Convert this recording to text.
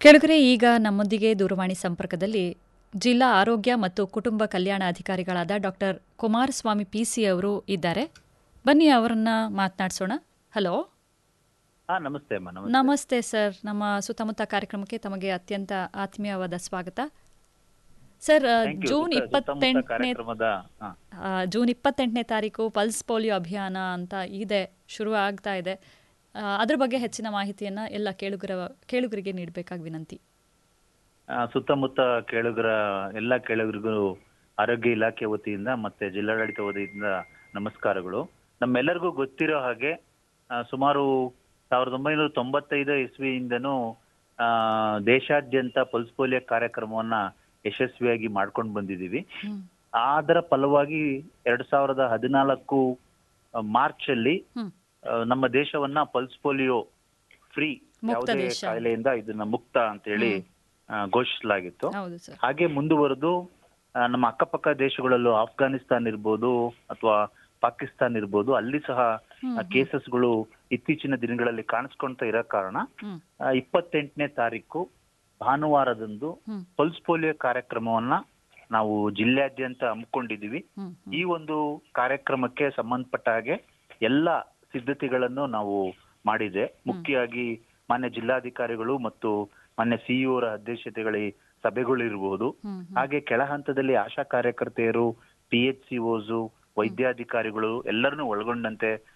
ಕೆಳಗರೆ ಈಗ ನಮ್ಮೊಂದಿಗೆ ದೂರವಾಣಿ ಸಂಪರ್ಕದಲ್ಲಿ ಜಿಲ್ಲಾ ಆರೋಗ್ಯ ಮತ್ತು ಕುಟುಂಬ ಕಲ್ಯಾಣ ಅಧಿಕಾರಿಗಳಾದ ಡಾಕ್ಟರ್ ಕುಮಾರಸ್ವಾಮಿ ಪಿಸಿ ಅವರು ಇದ್ದಾರೆ ಬನ್ನಿ ಅವರನ್ನ ಮಾತನಾಡಿಸೋಣ ಹಲೋ ಹಾ ನಮಸ್ತೆ ಅಮ್ಮ ನಮಸ್ತೆ ನಮಸ್ತೆ ಸರ್ ನಮ್ಮ ಸುತ್ತಮುತ್ತ ಕಾರ್ಯಕ್ರಮಕ್ಕೆ ತಮಗೆ ಅತ್ಯಂತ ಆತ್ಮೀಯವಾದ ಸ್ವಾಗತ ಸರ್ ಆ, Thank you. ಜೂನ್ ಸುತ್ತ- ಸುತ್ತಮುತ್ತ ಇಪ್ಪತ್ತೆಂಟನೇ ಕಾರ್ಯಕ್ರಮದ ಹಾ. ಆ, ಜೂನ್ ಇಪ್ಪತ್ತೆಂಟನೇ ತಾರೀಕು ಪಲ್ಸ್ ಪೋಲಿಯೋ ಅಭಿಯಾನ ಅಂತ ಇದೆ ಶುರು ಆಗ್ತಾ ಇದೆ ಆ, ಅದ್ರ ಬಗ್ಗೆ ಹೆಚ್ಚಿನ ಮಾಹಿತಿಯನ್ನ ಎಲ್ಲ ಕೇಳುಗರ ಕೇಳುಗರಿಗೆ ನೀಡಬೇಕಾಗಿ ವಿನಂತಿ ಆ, ಸುತ್ತಮುತ್ತ ಕೇಳುಗರ ಎಲ್ಲ ಕೇಳುಗರಿಗೂ ಆರೋಗ್ಯ ಇಲಾಖೆ ವತಿಯಿಂದ ಮತ್ತೆ ಜಿಲ್ಲಾಡಳಿತ ವತಿಯಿಂದ ನಮಸ್ಕಾರಗಳು ನಮ್ಮೆಲ್ಲರಿಗೂ ಗೊತ್ತಿರೋ ಹಾಗೆ ಆ, ಸುಮಾರು ಸಾವಿರದ ಒಂಬೈನೂರ ತೊಂಬತ್ತೈದು ಇಸ್ವಿಯಿಂದನೂ ಆ, ದೇಶಾದ್ಯಂತ ಪಲ್ಸ್ ಪೋಲಿಯೋ ಕಾರ್ಯಕ್ರಮವನ್ನ ಯಶಸ್ವಿಯಾಗಿ ಮಾಡ್ಕೊಂಡು ಬಂದಿದ್ದೀವಿ ಹ್ಮ್. ಅದರ ಫಲವಾಗಿ ಎರಡ್ ಸಾವಿರದ ಹದಿನಾಲ್ಕು ಮಾರ್ಚ್ ಅಲ್ಲಿ ಹ್ಮ್. ಆ, ನಮ್ಮ ದೇಶವನ್ನ ಪಲ್ಸ್ ಪೋಲಿಯೋ ಫ್ರೀ ಮುಕ್ತ ಯಾವುದೇ ದೇಶ. ಕಾಯಿಲೆಯಿಂದ ಇದನ್ನ ಮುಕ್ತ ಅಂತ ಹೇಳಿ ಆ, ಘೋಷಿಸಲಾಗಿತ್ತು ಹೌದು ಸರ್ ಹಾಗೆ ಮುಂದುವರೆದು ಆ, ನಮ್ಮ ಅಕ್ಕಪಕ್ಕ ದೇಶಗಳಲ್ಲೂ ಆಫ್ಘಾನಿಸ್ತಾನ್ ಇರ್ಬೋದು ಅಥವಾ ಪಾಕಿಸ್ತಾನ್ ಇರ್ಬೋದು ಅಲ್ಲಿ ಸಹ ಹ್ಮ್, ಕೇಸಸ್ಗಳು ಇತ್ತೀಚಿನ ದಿನಗಳಲ್ಲಿ ಕಾಣಿಸ್ಕೊಂತ ಇರೋ ಕಾರಣ ಹ್ಮ್ ಆ, ಇಪ್ಪತ್ತೆಂಟನೇ ತಾರೀಕು ಭಾನುವಾರದಂದು ಹ್ಮ್ ಪಲ್ಸ್ ಪೋಲಿಯೋ ಕಾರ್ಯಕ್ರಮವನ್ನ ನಾವು ಜಿಲ್ಲೆಯಾದ್ಯಂತ ಹಮ್ಮಿಕೊಂಡಿದೀವಿ ಹ್ಮ್ ಈ ಒಂದು ಕಾರ್ಯಕ್ರಮಕ್ಕೆ ಸಂಬಂಧಪಟ್ಟ ಹಾಗೆ ಎಲ್ಲ ಸಿದ್ಧತೆಗಳನ್ನು ನಾವು ಮಾಡಿದೆ ಮುಖ್ಯವಾಗಿ ಮಾನ್ಯ ಜಿಲ್ಲಾಧಿಕಾರಿಗಳು ಮತ್ತು ಮಾನ್ಯ ಸಿಇಒರ ಅಧ್ಯಕ್ಷತೆಗಳ ಸಭೆಗಳಿರಬಹುದು ಹ್ಮ್ ಹಾಗೆ ಕೆಳ ಹಂತದಲ್ಲಿ ಆಶಾ ಕಾರ್ಯಕರ್ತೆಯರು ಪಿ ಎಚ್ ಸಿಒಸು ವೈದ್ಯಾಧಿಕಾರಿಗಳು ಎಲ್ಲರನ್ನೂ ಒಳಗೊಂಡಂತೆ